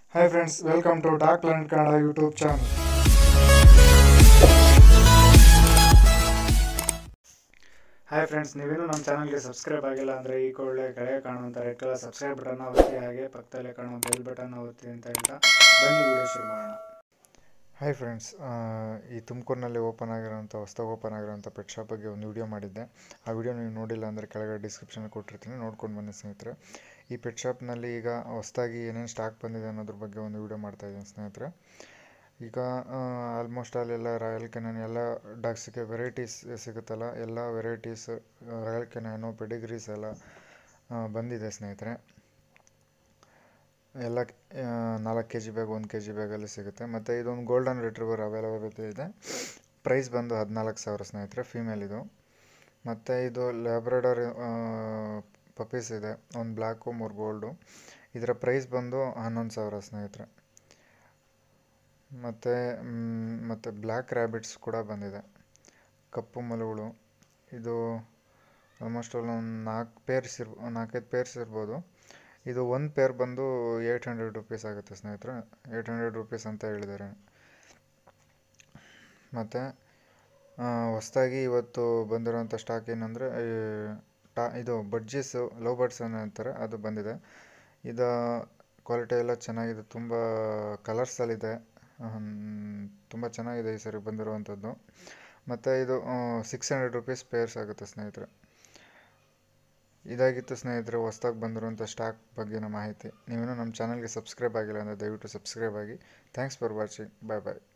hi friends welcome to dog planet Kannada YouTube channel hi friends ನೀವೇನು ನಮ್ಮ ಚಾನಲ್ಗೆ subscribe ಆಗಿಲ್ಲ ಅಂದರೆ ಈ ಕೂಡಲೇ ಕೆಳಗೆ ಕಾಣುವಂಥ ರೆಡ್ ಕಲರ್ ಸಬ್ಸ್ಕ್ರೈಬ್ ಬಟನ್ನ ಒತ್ತಿ ಹಾಗೆ ಪಕ್ಕದಲ್ಲೇ ಕಾಣುವ ಬೆಲ್ ಬಟನ್ನ ಒತ್ತಿ ಅಂತ ಹೇಳ್ತಾ ಬನ್ನಿ ವಿಡಿಯೋ ಶುರು ಮಾಡೋಣ ಹಾಯ್ ಫ್ರೆಂಡ್ಸ್ ಈ ತುಮಕೂರಿನಲ್ಲಿ ಓಪನ್ ಆಗಿರೋಂಥ ಹೊಸ್ದಾಗಿ ಓಪನ್ ಆಗಿರೋಂಥ ಪೆಟ್ ಶಾಪ್ ಬಗ್ಗೆ ಒಂದು ವಿಡಿಯೋ ಮಾಡಿದ್ದೆ ಆ ವಿಡಿಯೋ ನೀವು ನೋಡಿಲ್ಲ ಅಂದರೆ ಕೆಳಗಡೆ ಡಿಸ್ಕ್ರಿಪ್ಷನಲ್ಲಿ ಕೊಟ್ಟಿರ್ತೀನಿ ನೋಡ್ಕೊಂಡು ಬನ್ನಿ ಸ್ನೇಹಿತರೆ ಈ ಪೆಟ್ ಶಾಪ್ನಲ್ಲಿ ಈಗ ಹೊಸ್ದಾಗಿ ಏನೇನು ಸ್ಟಾಕ್ ಬಂದಿದೆ ಅನ್ನೋದ್ರ ಬಗ್ಗೆ ಒಂದು ವಿಡಿಯೋ ಮಾಡ್ತಾಯಿದ್ದೀನಿ ಸ್ನೇಹಿತರೆ ಈಗ ಆಲ್ಮೋಸ್ಟ್ ಅಲ್ಲೆಲ್ಲ ರಾಯಲ್ ಕೆನನ್ ಎಲ್ಲ ಡಾಗ್ಸಿಗೆ ವೆರೈಟೀಸ್ ಸಿಗುತ್ತಲ್ಲ ಎಲ್ಲ ವೆರೈಟೀಸ್ ರಾಯಲ್ ಕೆನನು ಪೆಡಿಗ್ರೀಸ್ ಎಲ್ಲ ಆ, ಬಂದಿದೆ ಸ್ನೇಹಿತರೆ ಎಲ್ಲ ನಾಲ್ಕು ಕೆ ಜಿ ಬ್ಯಾಗ್ ಒಂದು ಕೆ ಜಿ ಬ್ಯಾಗಲ್ಲಿ ಸಿಗುತ್ತೆ ಮತ್ತು ಇದೊಂದು ಗೋಲ್ಡನ್ ರಿಟ್ರಿವರ್ ಅವೈಲಬಿಲಿಟಿ ಇದೆ ಪ್ರೈಸ್ ಬಂದು ಹದಿನಾಲ್ಕು ಸಾವಿರ ಸ್ನೇಹಿತರೆ ಫೀಮೇಲ್ ಇದು ಮತ್ತು ಇದು ಲ್ಯಾಬ್ರಡರ್ ಪಪೀಸ್ ಇದೆ ಒಂದು ಬ್ಲ್ಯಾಕು ಮೂರು ಗೋಲ್ಡು ಇದರ ಪ್ರೈಸ್ ಬಂದು ಹನ್ನೊಂದು ಸಾವಿರ ಸ್ನೇಹಿತರೆ ಮತ್ತು ಮತ್ತು ಬ್ಲ್ಯಾಕ್ ರ್ಯಾಬಿಟ್ಸ್ ಕೂಡ ಬಂದಿದೆ ಕಪ್ಪು ಮಲುಗಳು ಇದು ಆಲ್ಮೋಸ್ಟ್ ಒಂದು ನಾಲ್ಕು ಪೇರ್ಸ್ ಇರ್ ನಾಲ್ಕೈದು ಪೇರ್ಸ್ ಇರ್ಬೋದು ಇದು ಒಂದು ಪೇರ್ ಬಂದು ಏಯ್ಟ್ ಹಂಡ್ರೆಡ್ ರುಪೀಸ್ ಆಗುತ್ತೆ ಸ್ನೇಹಿತರೆ ಏಯ್ಟ್ ಹಂಡ್ರೆಡ್ ರುಪೀಸ್ ಅಂತ ಹೇಳಿದ್ದಾರೆ ಮತ್ತು ಹೊಸ್ದಾಗಿ ಇವತ್ತು ಬಂದಿರೋಂಥ ಸ್ಟಾಕ್ ಏನಂದರೆ ಟಾ ಇದು ಬಡ್ಜೀಸು ಲೋ ಬರ್ಡ್ಸ್ ಅನ್ನೋ ಅಂತಾರೆ ಅದು ಬಂದಿದೆ ಇದು ಕ್ವಾಲಿಟಿ ಎಲ್ಲ ಚೆನ್ನಾಗಿದೆ ತುಂಬ ಕಲರ್ಸಲ್ಲಿದೆ ತುಂಬ ಚೆನ್ನಾಗಿದೆ ಈ ಸರಿ ಬಂದಿರುವಂಥದ್ದು ಮತ್ತು ಇದು ಸಿಕ್ಸ್ ಹಂಡ್ರೆಡ್ ರುಪೀಸ್ ಪೇರ್ಸ್ ಆಗುತ್ತೆ ಸ್ನೇಹಿತರೆ ಇದಾಗಿತ್ತು ಸ್ನೇಹಿತರೆ ಹೊಸ್ದಾಗಿ ಬಂದಿರುವಂಥ ಸ್ಟಾಕ್ ಬಗ್ಗಿನ ಮಾಹಿತಿ ನೀವೇನು ನಮ್ಮ ಚಾನಲ್ಗೆ ಸಬ್ಸ್ಕ್ರೈಬ್ ಆಗಿಲ್ಲ ಅಂದರೆ ದಯವಿಟ್ಟು ಸಬ್ಸ್ಕ್ರೈಬ್ ಆಗಿ thanks for watching bye bye